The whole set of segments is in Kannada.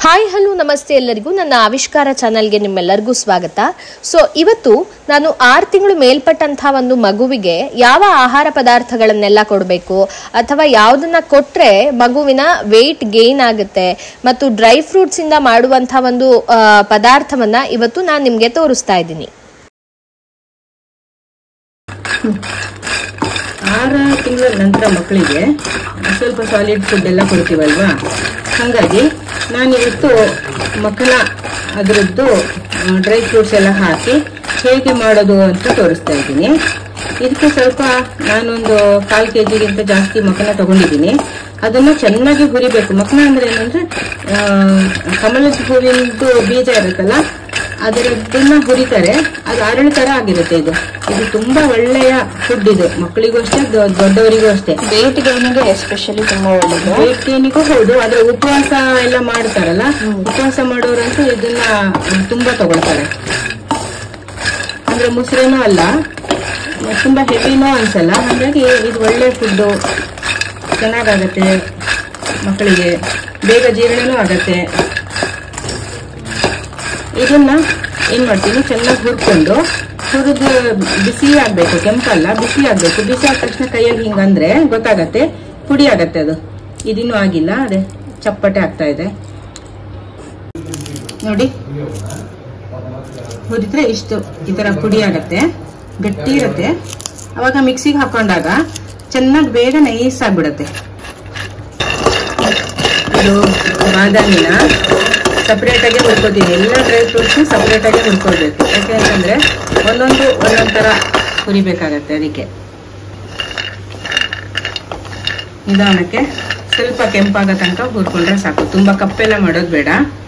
ಹಾಯ್ ಹಲೋ ನಮಸ್ತೆ ಎಲ್ಲರಿಗೂ ನನ್ನ ಆವಿಷ್ಕಾರ ಚಾನಲ್ಗೆ ನಿಮ್ಮೆಲ್ಲರಿಗೂ ಸ್ವಾಗತ ಸೊ ಇವತ್ತು ನಾನು ಆರು ತಿಂಗಳು ಮೇಲ್ಪಟ್ಟಂತಹ ಒಂದು ಮಗುವಿಗೆ ಯಾವ ಆಹಾರ ಪದಾರ್ಥಗಳನ್ನೆಲ್ಲ ಕೊಡಬೇಕು ಅಥವಾ ಯಾವುದನ್ನ ಕೊಟ್ರೆ ಮಗುವಿನ ವೆಯ್ಟ್ ಗೇನ್ ಆಗುತ್ತೆ ಮತ್ತು ಡ್ರೈ ಫ್ರೂಟ್ಸ್ ಇಂದ ಮಾಡುವಂತಹ ಒಂದು ಆ, ಪದಾರ್ಥವನ್ನ ಇವತ್ತು ನಾನು ನಿಮ್ಗೆ ತೋರಿಸ್ತಾ ಇದ್ದೀನಿ ಆರು ತಿಂಗಳ ನಂತರ ಮಕ್ಕಳಿಗೆ ಸ್ವಲ್ಪ ಸಾಲಿಡ್ ಫುಡ್ ಎಲ್ಲ ಕೊಡ್ತೀವಲ್ವಾ ಹಾಗಾಗಿ ನಾನಿವತ್ತು ಮಕ್ಕಳ ಅದರದ್ದು ಡ್ರೈ ಫ್ರೂಟ್ಸ್ ಎಲ್ಲ ಹಾಕಿ ಹೇಗೆ ಮಾಡೋದು ಅಂತ ತೋರಿಸ್ತಾ ಇದ್ದೀನಿ ಇದಕ್ಕೆ ಸ್ವಲ್ಪ ನಾನೊಂದು ಕಾಲು ಕೆ ಜಿಗಿಂತ ಜಾಸ್ತಿ ಮಕ್ಕಳ ತಗೊಂಡಿದ್ದೀನಿ ಅದನ್ನು ಚೆನ್ನಾಗಿ ಹುರಿಬೇಕು ಮಕ್ಕಳ ಅಂದ್ರೆ ಏನಂದ್ರೆ ಆ, ಕಮಲದ ಹೂವಿನದು ಬೀಜ ಇರುತ್ತಲ್ಲ ಅದರದ್ದನ್ನ ಹುರಿತಾರೆ ಅದು ಅರಳು ತರ ಆಗಿರುತ್ತೆ ಇದು ಇದು ತುಂಬಾ ಒಳ್ಳೆಯ ಫುಡ್ ಇದು ಮಕ್ಕಳಿಗೂ ಅಷ್ಟೇ ದೊ- ದೊಡ್ಡವರಿಗೂ ಅಷ್ಟೇ ವೇಟ್ ಗೇನಿಗೆ ಎಸ್ಪೆಷಲಿ ತುಂಬಾ ಒಳ್ಳೆಯದು ವೇಟ್ ಗೇನಿಗೂ ಹೌದು ಆದ್ರೆ ಉಪವಾಸ ಎಲ್ಲ ಮಾಡ್ತಾರಲ್ಲ ಉಪವಾಸ ಮಾಡೋರಂತೂ ಇದನ್ನ ತುಂಬಾ ತಗೊಳ್ತಾರೆ ಅಂದ್ರೆ ಮುಸ್ರೇನೂ ಅಲ್ಲ ತುಂಬಾ ಹೆವಿನೂ ಅನ್ಸಲ್ಲ ಹಾಗಾಗಿ ಇದು ಒಳ್ಳೆ ಫುಡ್ಡು ಚೆನ್ನಾಗಾಗತ್ತೆ ಮಕ್ಕಳಿಗೆ ಬೇಗ ಜೀರ್ಣನೂ ಆಗತ್ತೆ ಇದನ್ನ ಏನ್ ಮಾಡ್ತೀನಿ ಚೆನ್ನಾಗಿ ಹುರ್ಕೊಂಡು ಹುರಿದು ಬಿಸಿ ಆಗ್ಬೇಕು ಕೆಂಪಲ್ಲ ಬಿಸಿ ಆಗ್ಬೇಕು ಬಿಸಿ ಆದ ತಕ್ಷಣ ಕೈಯಲ್ಲಿ ಹಿಂಗಂದ್ರೆ ಗೊತ್ತಾಗತ್ತೆ ಪುಡಿ ಆಗತ್ತೆ ಅದು ಇದಿನ್ನೂ ಆಗಿಲ್ಲ ಅದೇ ಚಪ್ಪಟೆ ಆಗ್ತಾ ಇದೆ ನೋಡಿ ಹುರಿದ್ರೆ ಇಷ್ಟು ಈ ತರ ಪುಡಿ ಆಗತ್ತೆ ಗಟ್ಟಿ ಇರುತ್ತೆ ಅವಾಗ ಮಿಕ್ಸಿಗೆ ಹಾಕೊಂಡಾಗ ಚೆನ್ನಾಗಿ ಬೇಗ ನೈಸ್ ಆಗ್ಬಿಡತ್ತೆ ಇದು ಬಾದಾಮಿನ ಸಪ್ರೇಟ್ ಆಗಿ ಹುರ್ಕೋತೀನಿ ಎಲ್ಲ ಡ್ರೈ ಫ್ರೂಟ್ಸ್ ಸಪ್ರೇಟ್ ಆಗಿ ಹುರ್ಕೋಬೇಕು ಯಾಕೆ ಅಂತಂದ್ರೆ ಒಂದೊಂದು ಒಂದೊಂದ್ ತರ ಹುರಿಬೇಕಾಗತ್ತೆ ಅದಕ್ಕೆ ನಿಧಾನಕ್ಕೆ ಸ್ವಲ್ಪ ಕೆಂಪಾಗ ತನಕ ಹುರ್ಕೊಂಡ್ರೆ ಸಾಕು ತುಂಬಾ ಕಪ್ಪೆಲ್ಲ ಮಾಡೋದು ಬೇಡ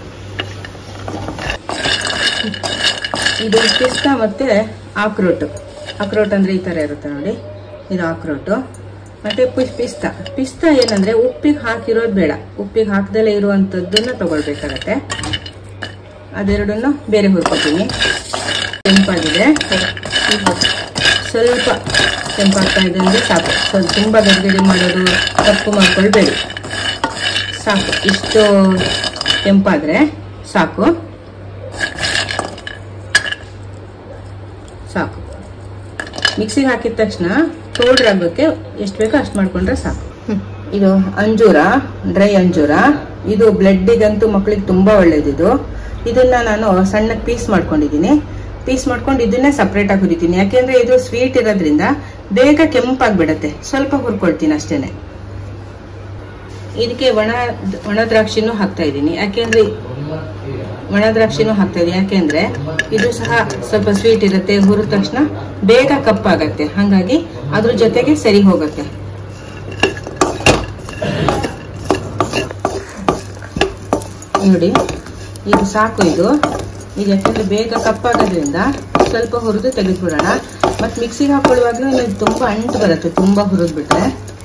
ಇದು ಪಿಸ್ತಾ ಮತ್ತೆ ಆಕ್ರೋಟ್ ಆಕ್ರೋಟ್ ಅಂದ್ರೆ ಈ ತರ ಇರುತ್ತೆ ನೋಡಿ ಇದು ಆಕ್ರೋಟು ಮತ್ತೆ ಪುಷ್ ಪಿಸ್ತಾ ಪಿಸ್ತಾ ಏನಂದ್ರೆ ಉಪ್ಪಿಗೆ ಹಾಕಿರೋದು ಬೇಡ ಉಪ್ಪಿಗೆ ಹಾಕದಲ್ಲೇ ಇರುವಂತದ್ದನ್ನ ತಗೊಳ್ಬೇಕಾಗತ್ತೆ ಅದೆರಡನ್ನು ಬೇರೆ ಹುರ್ಕೋತೀನಿ ಕೆಂಪಾಗಿದೆ ಸ್ವಲ್ಪ ಕೆಂಪಾಗ್ತಾ ಇದೆ ಅಂದ್ರೆ ಸಾಕು ಸ್ವಲ್ಪ ತುಂಬಾ ಗಡಿಗಡಿ ಮಾಡೋದು ತಪ್ಪು ಮಾಡ್ಕೊಳ್ಬೇಡಿ ಸಾಕು ಇಷ್ಟು ಕೆಂಪಾದ್ರೆ ಸಾಕು ಸಾಕು ಮಿಕ್ಸಿಗೆ ಹಾಕಿದ ತಕ್ಷಣ ಪೌಡ್ರ್ ಆಗೋಕ್ಕೆ ಎಷ್ಟು ಬೇಕೋ ಅಷ್ಟು ಮಾಡ್ಕೊಂಡ್ರೆ ಸಾಕು ಇದು ಅಂಜೂರ ಡ್ರೈ ಅಂಜೂರ ಇದು ಬ್ಲಡ್ಡಿಗಂತೂ ಮಕ್ಕಳಿಗೆ ತುಂಬಾ ಒಳ್ಳೇದಿದು ಇದನ್ನ ನಾನು ಸಣ್ಣ ಪೀಸ್ ಮಾಡ್ಕೊಂಡಿದ್ದೀನಿ ಪೀಸ್ ಮಾಡ್ಕೊಂಡು ಇದನ್ನೇ ಸಪ್ರೇಟ್ ಆಗಿ ಹುರಿತೀನಿ ಯಾಕೆಂದ್ರೆ ಇದು ಸ್ವೀಟ್ ಇರೋದ್ರಿಂದ ಬೇಗ ಕೆಂಪಾಗ್ಬಿಡತ್ತೆ ಸ್ವಲ್ಪ ಹುರ್ಕೊಳ್ತೀನಿ ಅಷ್ಟೇನೆ ಇದಕ್ಕೆ ಒಣ ಒಣ ದ್ರಾಕ್ಷಿನೂ ಹಾಕ್ತಾ ಇದ್ದೀನಿ ಯಾಕೆಂದ್ರೆ ಒಣ ದ್ರಾಕ್ಷಿನೂ ಹಾಕ್ತಾ ಇದ್ದೀನಿ ಯಾಕೆಂದ್ರೆ ಇದು ಸಹ ಸ್ವಲ್ಪ ಸ್ವೀಟ್ ಇರುತ್ತೆ ಹುರಿದ ತಕ್ಷಣ ಬೇಗ ಕಪ್ಪಾಗತ್ತೆ ಹಾಗಾಗಿ ಅದ್ರ ಜೊತೆಗೆ ಸರಿ ಹೋಗುತ್ತೆ ನೋಡಿ ಇದು ಸಾಕು ಇದು ಇದು ಯಾಕಂದ್ರೆ ಬೇಗ ಕಪ್ಪಾಗೋದ್ರಿಂದ ಸ್ವಲ್ಪ ಹುರಿದು ತೆಗೆದ್ಬಿಡೋಣ ಮತ್ತೆ ಮಿಕ್ಸಿಗೆ ಹಾಕೊಳ್ಳುವಾಗ್ಲೂ ಇದು ತುಂಬಾ ಅಂಟು ಬರುತ್ತೆ ತುಂಬಾ ಹುರಿದ್ಬಿಟ್ರೆ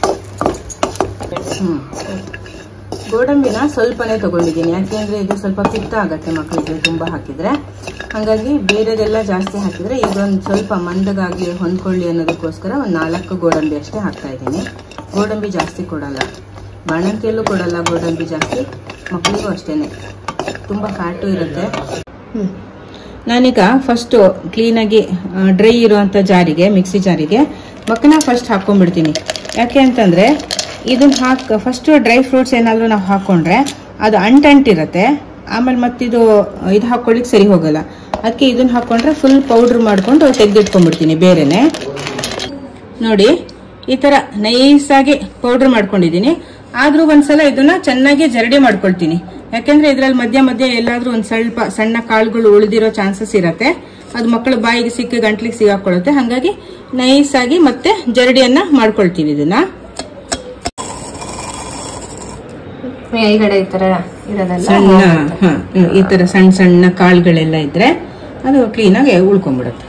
ಹ್ಮ್ ಗೋಡಂಬಿನ ಸ್ವಲ್ಪನೇ ತಗೊಂಡಿದ್ದೀನಿ ಯಾಕೆಂದ್ರೆ ಇದು ಸ್ವಲ್ಪ ಪಿತ್ತ ಆಗತ್ತೆ ಮಕ್ಕಳಿಗೆ ತುಂಬಾ ಹಾಕಿದ್ರೆ ಹಾಗಾಗಿ ಬೇರೆದೆಲ್ಲ ಜಾಸ್ತಿ ಹಾಕಿದ್ರೆ ಇದೊಂದು ಸ್ವಲ್ಪ ಮಂದಗಾಗಿ ಹೊಂದ್ಕೊಳ್ಳಿ ಅನ್ನೋದಕ್ಕೋಸ್ಕರ ಒಂದು ನಾಲ್ಕು ಗೋಡಂಬಿ ಅಷ್ಟೇ ಹಾಕ್ತಾ ಇದ್ದೀನಿ ಗೋಡಂಬಿ ಜಾಸ್ತಿ ಕೊಡಲ್ಲ ಬಾಣಂತಿಯಲ್ಲೂ ಕೊಡಲ್ಲ ಗೋಡಂಬಿ ಜಾಸ್ತಿ ಮಕ್ಕಳಿಗೂ ಅಷ್ಟೇನೆ ತುಂಬಾ ಫ್ಯಾಟು ಇರುತ್ತೆ ನಾನೀಗ ಫಸ್ಟ್ ಕ್ಲೀನಾಗಿ ಡ್ರೈ ಇರುವಂತ ಜಾರಿಗೆ ಮಿಕ್ಸಿ ಜಾರಿಗೆ ಮಕ್ಕನ ಫಸ್ಟ್ ಹಾಕೊಂಡ್ಬಿಡ್ತೀನಿ ಯಾಕೆ ಅಂತಂದ್ರೆ ಇದನ್ನ ಹಾಕ್ ಫಸ್ಟ್ ಡ್ರೈ ಫ್ರೂಟ್ಸ್ ಏನಾದರೂ ನಾವು ಹಾಕೊಂಡ್ರೆ ಅದು ಅಂಟಂಟಿರುತ್ತೆ ಆಮೇಲೆ ಮತ್ತಿದು ಇದು ಹಾಕೊಳ್ಳಿಕ್ ಸರಿ ಹೋಗಲ್ಲ ಅದಕ್ಕೆ ಇದನ್ನ ಹಾಕೊಂಡ್ರೆ ಫುಲ್ ಪೌಡ್ರ್ ಮಾಡ್ಕೊಂಡು ತೆಗೆದಿಟ್ಕೊಂಡ್ಬಿಡ್ತೀನಿ ಬೇರೆನೆ ನೋಡಿ ಈ ತರ ನೈಸ್ ಆಗಿ ಪೌಡರ್ ಮಾಡ್ಕೊಂಡಿದ್ದೀನಿ ಆದ್ರೂ ಒಂದ್ಸಲ ಇದನ್ನ ಚೆನ್ನಾಗಿ ಜರಡಿ ಮಾಡ್ಕೊಳ್ತೀನಿ ಯಾಕೆಂದ್ರೆ ಇದ್ರಲ್ಲಿ ಮಧ್ಯ ಮಧ್ಯ ಎಲ್ಲಾದ್ರೂ ಒಂದ್ ಸ್ವಲ್ಪ ಸಣ್ಣ ಕಾಳುಗಳು ಉಳಿದಿರೋ ಚಾನ್ಸಸ್ ಇರತ್ತೆ ಅದು ಮಕ್ಕಳ ಬಾಯಿಗೆ ಸಿಕ್ಕಿ ಗಂಟ್ಲಿಗೆ ಸಿಗಾಕೊಳ್ಳುತ್ತೆ ಹಾಗಾಗಿ ನೈಸ್ ಆಗಿ ಮತ್ತೆ ಜರಡಿಯನ್ನ ಮಾಡ್ಕೊಳ್ತೀವಿ ಇದನ್ನ ಮೇಲ್ಗಡೆ ಈ ತರ ಇರೋದೆಲ್ಲ ಸಣ್ಣ ಹ, ಈ ತರ ಸಣ್ಣ ಸಣ್ಣ ಕಾಳುಗಳೆಲ್ಲ ಇದ್ರೆ ಅದು ಕ್ಲೀನಾಗಿ ಉಳ್ಕೊಂಡ್ಬಿಡುತ್ತೆ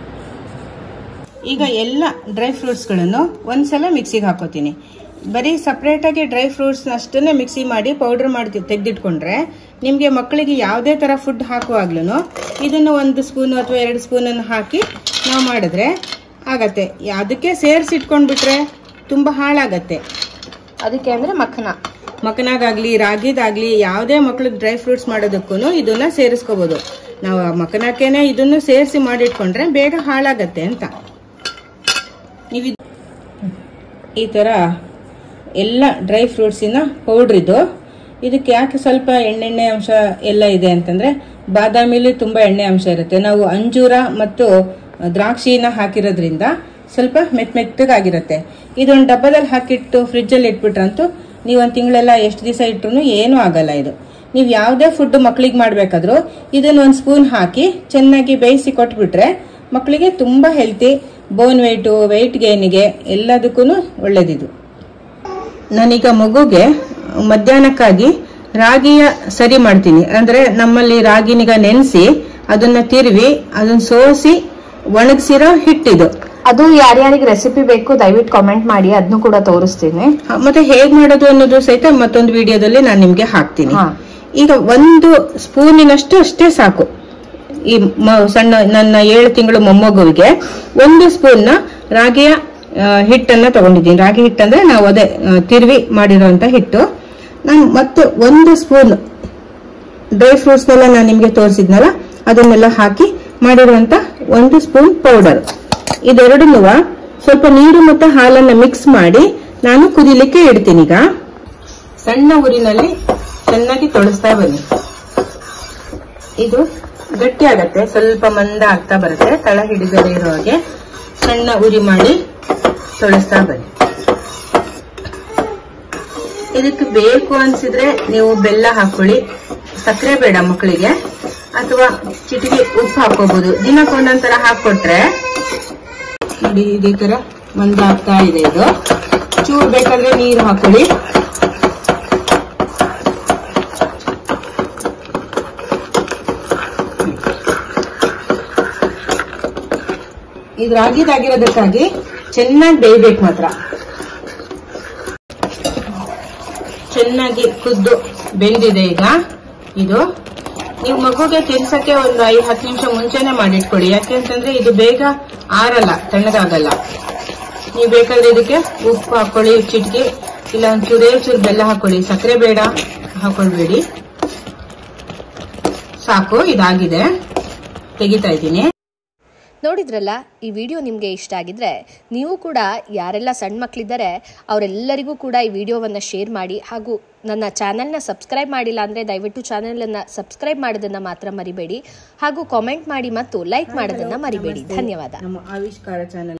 ಈಗ ಎಲ್ಲ ಡ್ರೈ ಫ್ರೂಟ್ಸ್ಗಳನ್ನು ಒಂದ್ಸಲ ಮಿಕ್ಸಿಗೆ ಹಾಕೋತೀನಿ ಬರೀ ಸಪ್ರೇಟ್ ಆಗಿ ಡ್ರೈ ಫ್ರೂಟ್ಸ್ ಅಷ್ಟನ್ನೇ ಮಿಕ್ಸಿ ಮಾಡಿ ಪೌಡರ್ ಮಾಡಿ ತೆಗೆದಿಟ್ಕೊಂಡ್ರೆ ನಿಮಗೆ ಮಕ್ಕಳಿಗೆ ಯಾವುದೇ ತರ ಫುಡ್ ಹಾಕುವಾಗ್ಲೂ ಇದನ್ನು ಒಂದು ಸ್ಪೂನ್ ಅಥವಾ ಎರಡು ಸ್ಪೂನನ್ನು ಹಾಕಿ ನಾವು ಮಾಡಿದ್ರೆ ಆಗತ್ತೆ ಅದಕ್ಕೆ ಸೇರಿಸಿಟ್ಕೊಂಡ್ಬಿಟ್ರೆ ತುಂಬಾ ಹಾಳಾಗತ್ತೆ ಅದಕ್ಕೆ ಅಂದ್ರೆ ಮಖನ ಮಕನಾಗಾಗ್ಲಿ ರಾಗಿದಾಗ್ಲಿ ಯಾವುದೇ ಮಕ್ಳಿಗೆ ಡ್ರೈ ಫ್ರೂಟ್ಸ್ ಮಾಡೋದಕ್ಕೂ ಇದನ್ನ ಸೇರಿಸ್ಕೋಬಹುದು ನಾವು ಆ ಮಕನಕ್ಕೇನೆ ಇದನ್ನು ಸೇರಿಸಿ ಮಾಡಿಟ್ಕೊಂಡ್ರೆ ಬೇಗ ಹಾಳಾಗತ್ತೆ ಅಂತ ನೀವು ಇದ್- ಈ ತರ ಎಲ್ಲ ಡ್ರೈ ಫ್ರೂಟ್ಸಿನ ಪೌಡ್ರ್ ಇದು ಇದಕ್ಕೆ ಯಾಕೆ ಸ್ವಲ್ಪ ಎಣ್ಣೆಣ್ಣೆ ಅಂಶ ಎಲ್ಲ ಇದೆ ಅಂತಂದ್ರೆ ಬಾದಾಮಿಲಿ ತುಂಬಾ ಎಣ್ಣೆ ಅಂಶ ಇರುತ್ತೆ ನಾವು ಅಂಜೂರ ಮತ್ತು ದ್ರಾಕ್ಷಿನ ಹಾಕಿರೋದ್ರಿಂದ ಸ್ವಲ್ಪ ಮೆತ್ ಮೆತ್ತಗಾಗಿರುತ್ತೆ ಇದೊಂದು ಡಬ್ಬದಲ್ಲಿ ಹಾಕಿಟ್ಟು ಫ್ರಿಜ್ಜಲ್ಲಿ ಇಟ್ಬಿಟ್ರಂತೂ ನೀವು ಒಂದು ತಿಂಗಳೆಲ್ಲ ಎಷ್ಟು ದಿವಸ ಇಟ್ರು ಏನೂ ಆಗಲ್ಲ ಇದು ನೀವು ಯಾವುದೇ ಫುಡ್ ಮಕ್ಳಿಗೆ ಮಾಡಬೇಕಾದ್ರೂ ಇದನ್ನ ಒಂದು ಸ್ಪೂನ್ ಹಾಕಿ ಚೆನ್ನಾಗಿ ಬೇಯಿಸಿ ಕೊಟ್ಬಿಟ್ರೆ ಮಕ್ಕಳಿಗೆ ತುಂಬಾ ಹೆಲ್ತಿ ಬೋನ್ ವೆಯ್ಟು ವೆಯ್ಟ್ ಗೇನಿಗೆ ಎಲ್ಲದಕ್ಕೂ ಒಳ್ಳೇದಿದು ನಾನೀಗ ಮಗುಗೆ ಮಧ್ಯಾಹ್ನಕ್ಕಾಗಿ ರಾಗಿಯ ಸರಿ ಮಾಡ್ತೀನಿ ಅಂದ್ರೆ ನಮ್ಮಲ್ಲಿ ರಾಗಿನಿಗ ನೆನೆಸಿ ಅದನ್ನ ತಿರುವಿ ಅದನ್ನ ಸೋಸಿ ಒಣಗಿಸಿರೋ ಹಿಟ್ಟಿದು ಅದು ಯಾರ್ಯಾರಿಗೆ ರೆಸಿಪಿ ಬೇಕು ದಯವಿಟ್ಟು ಕಾಮೆಂಟ್ ಮಾಡಿ ಅದನ್ನು ಕೂಡ ತೋರಿಸ್ತೀನಿ ಹ, ಮತ್ತೆ ಹೇಗ್ ಮಾಡೋದು ಅನ್ನೋದು ಸಹಿತ ಮತ್ತೊಂದು ವಿಡಿಯೋದಲ್ಲಿ ನಾನು ನಿಮ್ಗೆ ಹಾಕ್ತೀನಿ ಹಾ. ಈಗ ಒಂದು ಸ್ಪೂನಿನಷ್ಟು ಅಷ್ಟೇ ಸಾಕು ಈ ಮ- ಸಣ್ಣ ನನ್ನ ಏಳು ತಿಂಗಳು ಮೊಮ್ಮಗುವಿಗೆ ಒಂದು ಸ್ಪೂನ್ ನ ರಾಗಿಯ ಆ, ಹಿಟ್ಟನ್ನ ತಗೊಂಡಿದ್ದೀನಿ ರಾಗಿ ಹಿಟ್ಟಂದ್ರೆ ನಾವು ಅದೇ ಆ, ತಿರುವಿ ಮಾಡಿರೋಂತ ಹಿಟ್ಟು ನಾನು ಮತ್ತೆ ಒಂದು ಸ್ಪೂನ್ ಡ್ರೈ ಫ್ರೂಟ್ಸ್ನೆಲ್ಲ ನಾನು ನಿಮ್ಗೆ ತೋರಿಸಿದ್ನಲ್ಲ ಅದನ್ನೆಲ್ಲ ಹಾಕಿ ಮಾಡಿರುವಂತ ಒಂದು ಸ್ಪೂನ್ ಪೌಡರ್ ಇದೆರಡನ್ನೂ ಸ್ವಲ್ಪ ನೀರು ಮತ್ತು ಹಾಲನ್ನ ಮಿಕ್ಸ್ ಮಾಡಿ ನಾನು ಕುದಿಲಿಕ್ಕೆ ಇಡ್ತೀನಿ ಈಗ ಸಣ್ಣ ಊರಿನಲ್ಲಿ ಚೆನ್ನಾಗಿ ತೊಳಸ್ತಾ ಬನ್ನಿ ಇದು ಗಟ್ಟಿ ಆಗತ್ತೆ ಸ್ವಲ್ಪ ಮಂದ ಆಗ್ತಾ ಬರುತ್ತೆ ತಳ ಹಿಡಿದದೇ ಇರೋ ಹಾಗೆ ಸಣ್ಣ ಉರಿ ಮಾಡಿ ತೊಳಸ್ತಾ ಬನ್ನಿ ಇದಕ್ಕೆ ಬೇಕು ಅನ್ಸಿದ್ರೆ ನೀವು ಬೆಲ್ಲ ಹಾಕೊಳ್ಳಿ ಸಕ್ಕರೆ ಬೇಡ ಮಕ್ಕಳಿಗೆ ಅಥವಾ ಚಿಟಿಕೆ ಉಪ್ಪು ಹಾಕೋಬಹುದು ದಿನಕ್ಕೆ ಒಂದೊಂದರ ಹಾಕೊಟ್ರೆ ನೋಡಿ ಇದೇ ತರ ಮಂದ ಆಗ್ತಾ ಇದೆ ಇದು ಚೂರು ಬೇಕಾದ್ರೆ ನೀರು ಹಾಕೊಳ್ಳಿ ಇದು ರಾಗಿದಾಗಿರೋದಕ್ಕಾಗಿ ಚೆನ್ನಾಗಿ ಬೇಯ್ಬೇಕು ಮಾತ್ರ ಚೆನ್ನಾಗಿ ಕುದ್ದು ಬೆಂದಿದೆ ಈಗ ಇದು ನೀವು ಮಗುಗೆ ತಿನ್ಸಕ್ಕೆ ಒಂದು ಐದು ಹತ್ತು ನಿಮಿಷ ಮುಂಚೆನೆ ಮಾಡಿಟ್ಕೊಳ್ಳಿ ಯಾಕೆ ಅಂತಂದ್ರೆ ಇದು ಬೇಗ ಆರಲ್ಲ ತಣ್ಣಗಾಗಲ್ಲ ನೀವು ಬೇಕಾದ್ರೆ ಇದಕ್ಕೆ ಉಪ್ಪು ಹಾಕೊಳ್ಳಿ ಚಿಟಿಕೆ ಇಲ್ಲ ಒಂದು ಚೂರೇ ಚೂರು ಬೆಲ್ಲ ಹಾಕೊಳ್ಳಿ ಸಕ್ಕರೆ ಬೇಡ ಹಾಕೊಳ್ಬೇಡಿ ಸಾಕು ಇದಾಗಿದೆ ತೆಗಿತಾ ಇದ್ದೀನಿ ನೋಡಿದ್ರಲ್ಲ ಈ ವಿಡಿಯೋ ನಿಮಗೆ ಇಷ್ಟ ಆಗಿದ್ರೆ ನೀವು ಕೂಡ ಯಾರೆಲ್ಲ ಸಣ್ಣ ಮಕ್ಕಳಿದ್ದಾರೆ ಅವರೆಲ್ಲರಿಗೂ ಕೂಡ ಈ ವಿಡಿಯೋವನ್ನು ಶೇರ್ ಮಾಡಿ ಹಾಗೂ ನನ್ನ ಚಾನೆಲ್ನ ಸಬ್ಸ್ಕ್ರೈಬ್ ಮಾಡಿಲ್ಲ ಅಂದರೆ ದಯವಿಟ್ಟು ಚಾನೆಲನ್ನು ಸಬ್ಸ್ಕ್ರೈಬ್ ಮಾಡೋದನ್ನು ಮಾತ್ರ ಮರಿಬೇಡಿ ಹಾಗೂ ಕಾಮೆಂಟ್ ಮಾಡಿ ಮತ್ತು ಲೈಕ್ ಮಾಡೋದನ್ನು ಮರಿಬೇಡಿ ಧನ್ಯವಾದ ನಮ್ಮ ಆವಿಷ್ಕಾರ ಚಾನಲ್